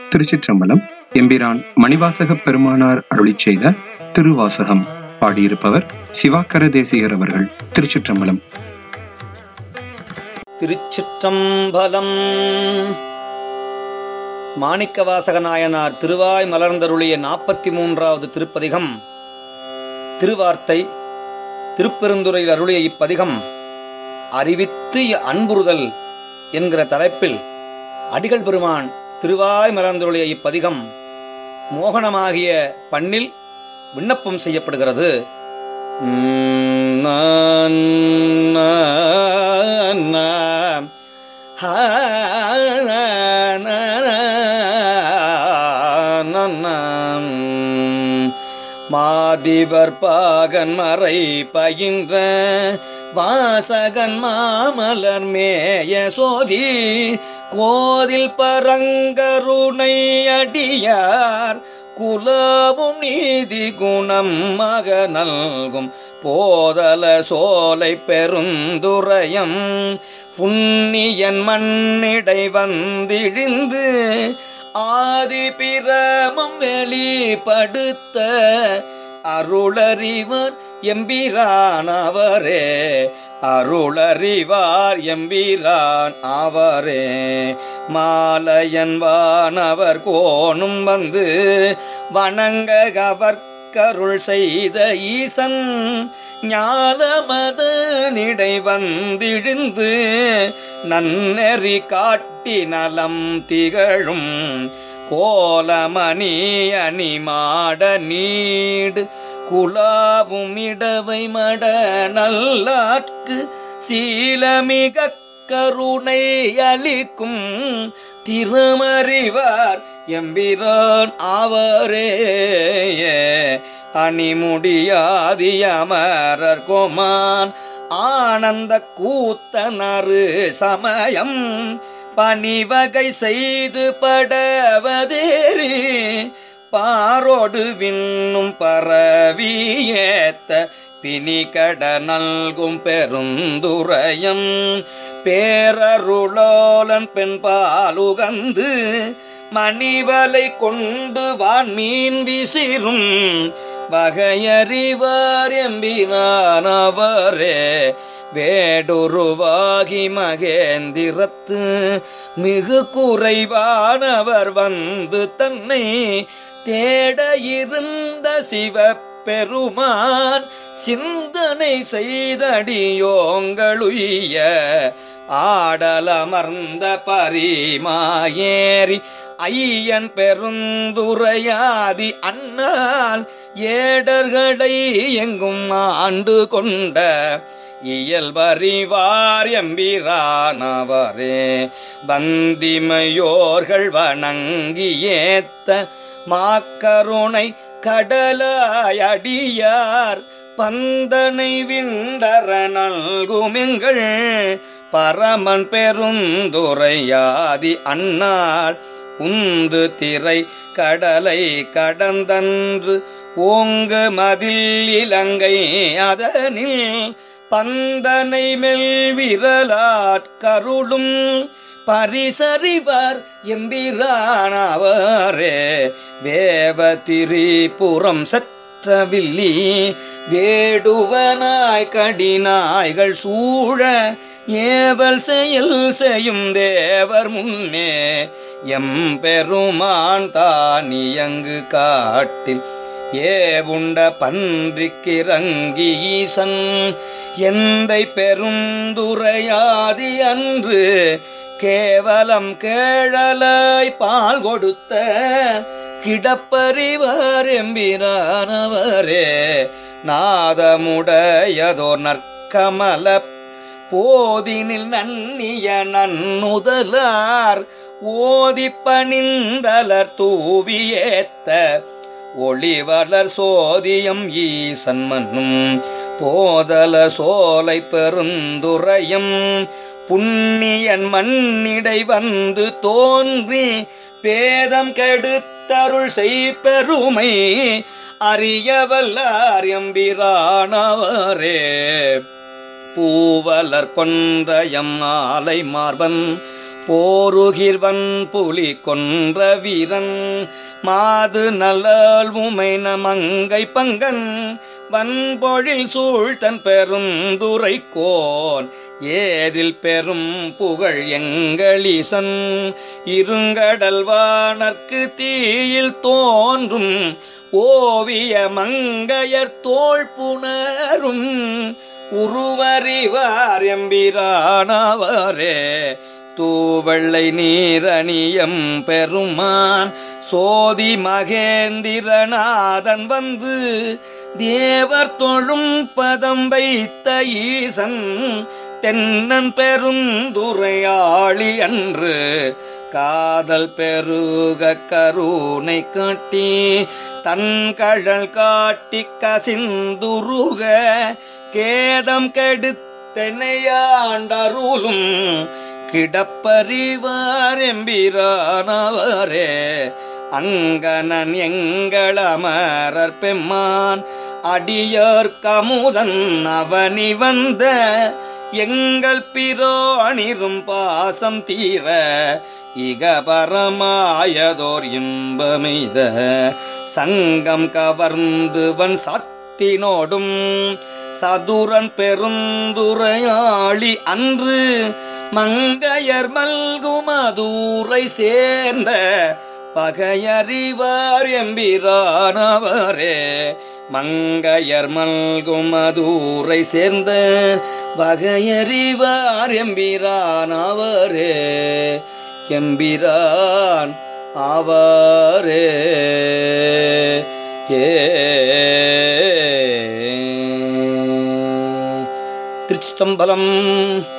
திருச்சிற்றம்பலம் எம்பிரான் மணிவாசக பெருமானார் அருளிச் செய்த திருவாசகம் பாடியிருப்பவர் சிவாக்கர தேசிகர் அவர்கள் திருச்சிற்றம்பலம் திருச்சிற்றம்பலம் மாணிக்கவாசக நாயனார் திருவாய் மலர்ந்தருளிய நாற்பத்தி மூன்றாவது திருப்பதிகம் திருவார்த்தை திருப்பெருந்துறையில் அருளிய இப்பதிகம் அறிவித்து அன்புறுதல் என்கிற தலைப்பில் அடிகள் பெருமான் திருவாய் மலர்ந்தருளிய இப்பதிகம் மோகனமாகிய பண்ணில் விண்ணப்பம் செய்யப்படுகிறது உம் நான் நான் நான் ஹா நான் நான் நான் மாதிவர் பாகன் மறை பயின்ற வாசகன் மாமலர் மேய சோதி கோதில் பரங்கருணை அடியார் குலவும் நீதி குணம் மக நல்கும் போதல சோலை பெருந்துரையம் புண்ணியன் மண்ணிடை வந்திழிந்து ஆதி பிரமம் வெளிப்படுத்த அருளறிவர் எம்பிரான் அவரே அருளறிவார் எம்பிரான் அவரே மாலையன் வானவர் கோணும் வந்து வணங்க கவர்க்கருள் செய்த ஈசன் ஞாலமத நிடை வந்திழிந்து நன்னெறி காட்டி நலம் திகழும் கோலமணி அணி மாட நீடு குலாவும் இடவை மட நல்லாட்கு சீலமிக கருணை அளிக்கும் திருமறிவார் எம்பிரான் அவரே அணிமுடியாதி அமரர் கோமான் ஆனந்த கூத்தனரு சமயம் பணிவகை செய்து படவதேறி பாரோடு விண்ணும் பரவியேத்த பிணிகட நல்கும் பெருந்துரையம் பேரருளோலன் பெண் பாலுகந்து மணிவலை கொண்டு வான் மீன் விசிறும் வகையறிவார் எம்பினான் அவரே வேடுருவாகி மகேந்திரத்து மிகு குறைவானவர் வந்து தன்னை தேட இருந்த சிவ பெருமான் சிந்தனை செய்தடியோங்களுய ஆடலமர்ந்த பரிமாயேறி ஐயன் பெருந்துரையாதி அண்ணால் ஏடர்களை எங்கும் ஆண்டு கொண்ட இயல்பறிவார் எம்பிரானவரே வந்திமையோர்கள் வணங்கி ஏத்த மாக்கருணை கடலாயடியார் பந்தனை விண்டர நல்குமெங்கள் பரமன் பெருந்துரையாதி அண்ணாள் உந்து திரை கடலை கடந்தன்று ஓங்கு மதில் இலங்கை அதனில் பந்தனை மெல்விரலாட்கருளும் பரிசறிவார் எம்பிரானவரே வேவ திரிபுரம் சற்றவில்லி வேடுவனாய் கடிநாய்கள் சூழ ஏவல் செயல் செய்யும் தேவர் முன்னே எம்பெருமான் தானியங்கு காட்டில் ஏவுண்ட பன்றிக்கிறங்கி ஈசன் எந்தை பெருந்துரையாதி அன்று கேவலம் கேழலாய் பால் கொடுத்த கிடப்பறிவார் எம்பிரானவரே நாதமுடையதோ நற்கமல போதினில் நன்னிய நன்னுதலார் ஓதி பணிந்தலர் தூவியேத்த ஒளிவளர் சோதியம் ஈசன் மன்னும் போதல சோலை பெருந்துரையம் புண்ணியன் மண்ணிடை வந்து தோன்றி பேதம் கெடுத்தருள் செய்பெருமை அறியவல்லார் எம்பிரானவரே பூவலர் கொன்றயம் ஆலை மார்பன் போருகிர்வன் புலி கொன்ற வீரன் மாது நல்லால் உமை மங்கை பங்கன் வன்பொழில் சூழ்த்தன் பெருந்துரை கோன் ஏதில் பெரும் புகழ் எங்களீசன் இருங்கடல் வானர்க்கு தீயில் தோன்றும் ஓவிய மங்கையர் தோள் புணரும் உருவறிவார் எம்பிரானவரே தூவெள்ளை நீரணியம் பெருமான் சோதி மகேந்திரநாதன் வந்து தேவர் தொழும் பதம் வைத்த ஈசன் தென்னன் பெருந்துரையாளி அன்று காதல் பெருக கருணை காட்டி தன் கழல் காட்டி கசிந்துருக கேதம் கெடுத்தெனையாண்டருளும் கிடப்பறிவார் எம்பிரானவரே அங்கனன் எங்களமரர் பெம்மான் அடியார் கமுதன் அவனி வந்த எங்கள் பிராணிரும் பாசம் தீர இகபரமாயதோர் இன்பமெய்த சங்கம் கவர்ந்துவன் சத்தினோடும் சதுரன் பெருந்துரையாளி அன்று மங்கையர் மல்குமதூரை சேர்ந்த பகையறிவார் எம்பிரானவரே மங்கையர் மல்குமதூரை சேர்ந்த பகையறிவார் எம்பிரானவரே எம்பிரான் ஆவாரே ஏ திருச்சிட்டம்பலம்